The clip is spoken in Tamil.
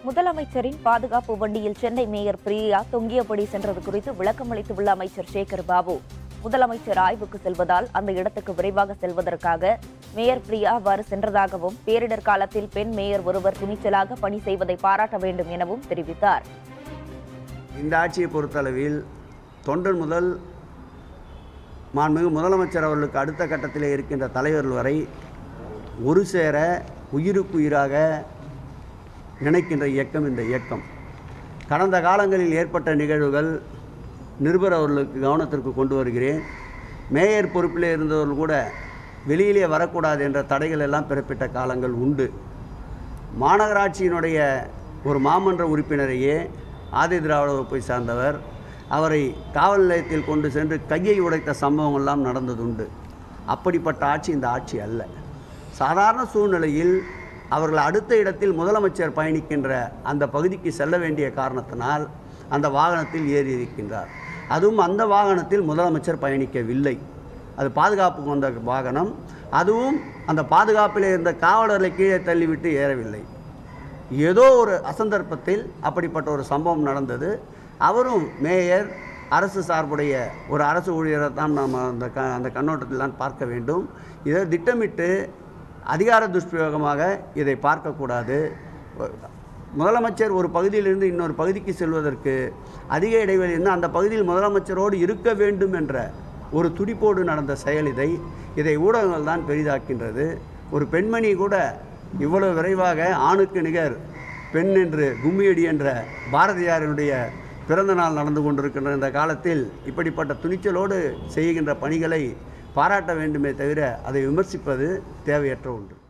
முதலமைச்சரின் பாதுகாப்பு வண்டியில் சென்னை மேயர் பிரியா தொங்கியபடி சென்றது குறித்து விளக்கம் அளித்துள்ள அமைச்சர் சேகர் பாபு முதலமைச்சர் ஆய்வுக்கு செல்வதால் அந்த இடத்துக்கு விரைவாக செல்வதற்காக மேயர் பிரியா அவ்வாறு சென்றதாகவும் பேரிடர் காலத்தில் பெண் மேயர் ஒருவர் துணிச்சலாக பணி செய்வதை பாராட்ட வேண்டும் எனவும் தெரிவித்தார் இந்த ஆட்சியை பொறுத்தளவில் தொண்டன் முதல் மாண்புமிகு முதலமைச்சர் அவர்களுக்கு அடுத்த கட்டத்தில் இருக்கின்ற தலைவர்கள் வரை ஒரு சேர உயிருக்குயிராக நினைக்கின்ற இயக்கம் இந்த இயக்கம் கடந்த காலங்களில் ஏற்பட்ட நிகழ்வுகள் நிருபர் அவர்களுக்கு கவனத்திற்கு கொண்டு வருகிறேன் மேயர் பொறுப்பில் இருந்தவர்கள் கூட வெளியிலே வரக்கூடாது என்ற தடைகள் எல்லாம் பிறப்பிட்ட காலங்கள் உண்டு மாநகராட்சியினுடைய ஒரு மாமன்ற உறுப்பினரையே ஆதி திராவிட வகுப்பை சார்ந்தவர் அவரை காவல் நிலையத்தில் கொண்டு சென்று கையை உடைத்த சம்பவம் எல்லாம் நடந்ததுண்டு அப்படிப்பட்ட ஆட்சி இந்த ஆட்சி அல்ல சாதாரண சூழ்நிலையில் அவர்கள் அடுத்த இடத்தில் முதலமைச்சர் பயணிக்கின்ற அந்த பகுதிக்கு செல்ல வேண்டிய காரணத்தினால் அந்த வாகனத்தில் ஏறி இருக்கின்றார் அதுவும் அந்த வாகனத்தில் முதலமைச்சர் பயணிக்கவில்லை அது பாதுகாப்புக்கு வந்த வாகனம் அதுவும் அந்த பாதுகாப்பில் இருந்த காவலர்களை கீழே தள்ளிவிட்டு ஏறவில்லை ஏதோ ஒரு அசந்தர்ப்பத்தில் அப்படிப்பட்ட ஒரு சம்பவம் நடந்தது அவரும் மேயர் அரசு சார்புடைய ஒரு அரசு ஊழியரை தான் நாம் அந்த க அந்த கண்ணோட்டத்தில் தான் பார்க்க வேண்டும் இதை திட்டமிட்டு அதிகார துஷ்பிரயோகமாக இதை பார்க்கக்கூடாது முதலமைச்சர் ஒரு பகுதியிலிருந்து இன்னொரு பகுதிக்கு செல்வதற்கு அதிக இடைவெளி இருந்து அந்த பகுதியில் முதலமைச்சரோடு இருக்க வேண்டும் என்ற ஒரு துடிப்போடு நடந்த செயல் இதை இதை ஊடகங்கள் தான் பெரிதாக்கின்றது ஒரு பெண்மணி கூட இவ்வளவு விரைவாக ஆணுக்கு நிகர் பெண் என்று கும்மியடி என்ற பாரதியாரினுடைய பிறந்த நாள் நடந்து கொண்டிருக்கின்ற இந்த காலத்தில் இப்படிப்பட்ட துணிச்சலோடு செய்கின்ற பணிகளை பாராட்ட வேண்டுமே தவிர அதை விமர்சிப்பது தேவையற்ற ஒன்று